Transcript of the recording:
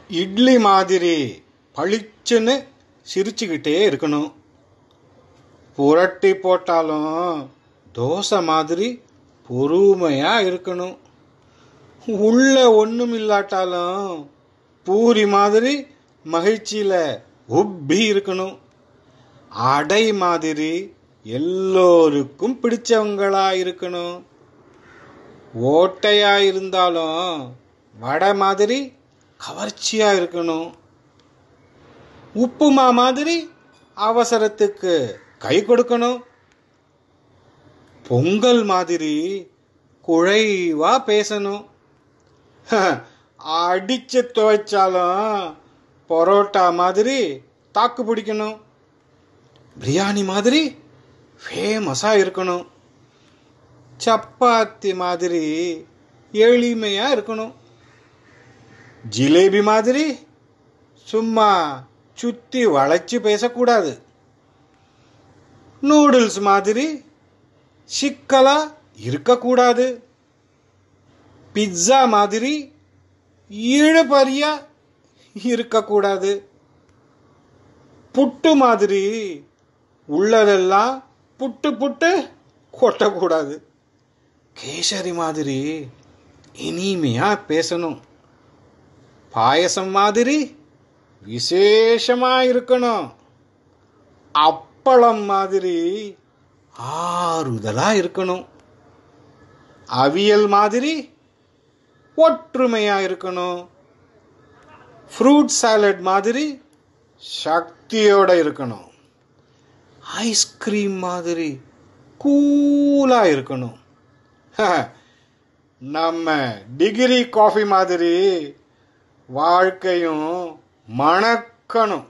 இட்லி மாதிரி பளிச்சுன்னு சிரிச்சுக்கிட்டே இருக்கணும் புரட்டி போட்டாலும் தோசை மாதிரி பொறுமையாக இருக்கணும் உள்ள ஒன்றும் இல்லாட்டாலும் பூரி மாதிரி மகிழ்ச்சியில் உப்பி இருக்கணும் அடை மாதிரி எல்லோருக்கும் பிடிச்சவங்களா இருக்கணும் ஓட்டையா இருந்தாலும் வடை மாதிரி கவர்ச்சியா இருக்கணும் உப்புமா மாதிரி அவசரத்துக்கு கை கொடுக்கணும் பொங்கல் மாதிரி குழைவா பேசணும் அடிச்சு துவைச்சாலும் பரோட்டா மாதிரி தாக்கு பிடிக்கணும் பிரியாணி மாதிரி ஃபேமஸாக இருக்கணும் சப்பாத்தி மாதிரி எளிமையாக இருக்கணும் ஜிலேபி மாதிரி சும்மா சுற்றி வளைச்சு பேசக்கூடாது நூடுல்ஸ் மாதிரி சிக்கலாக இருக்கக்கூடாது பிட்ஸா மாதிரி இழுபறியா இருக்கக்கூடாது புட்டு மாதிரி உள்ளதெல்லாம் புட்டு புட்டு கொட்டக்கூடாது கேசரி மாதிரி இனிமையா பேசணும் பாயசம் மாதிரி விசேஷமா இருக்கணும் அப்பளம் மாதிரி ஆறுதலா இருக்கணும் அவியல் மாதிரி ஒற்றுமையா இருக்கணும் ஃப்ரூட் சாலட் மாதிரி சக்தியோட இருக்கணும் ஐஸ்கிரீம் மாதிரி கூலா இருக்கணும் நம்ம டிகிரி காஃபி மாதிரி வாழ்க்கையும் மணக்கணும்